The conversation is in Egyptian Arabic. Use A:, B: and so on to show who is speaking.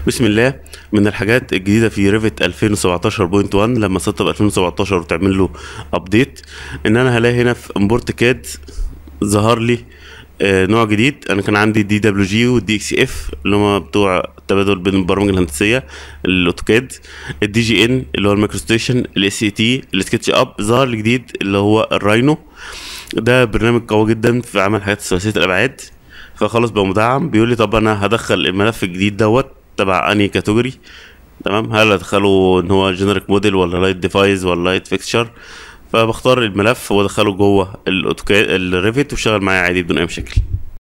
A: بسم الله من الحاجات الجديده في ريفت 2017.1 لما سطب 2017 وتعمل له ابديت ان انا هلاقي هنا في امبورت كاد ظهر لي آه، نوع جديد انا كان عندي دي دبليو جي والدي اكس اف اللي هم بتوع التبادل بين البرامج الهندسيه الاوتوكاد الدي جي ان اللي هو المايكرو ستيشن الاس اي تي السكتش اب ظهر لي جديد اللي هو الراينو ده برنامج قوي جدا في عمل حاجات ثلاثيه الابعاد فخلاص بقى مدعم بيقول لي طب انا هدخل الملف الجديد دوت تبع انهي كاتيجوري تمام هل ادخله ان هو جينيريك موديل ولا لايت ديفايس ولا لايت فيكتشر فبختار الملف وادخله جوه الاوتوكاد الريفت واشتغل معايا عادي بدون اي مشاكل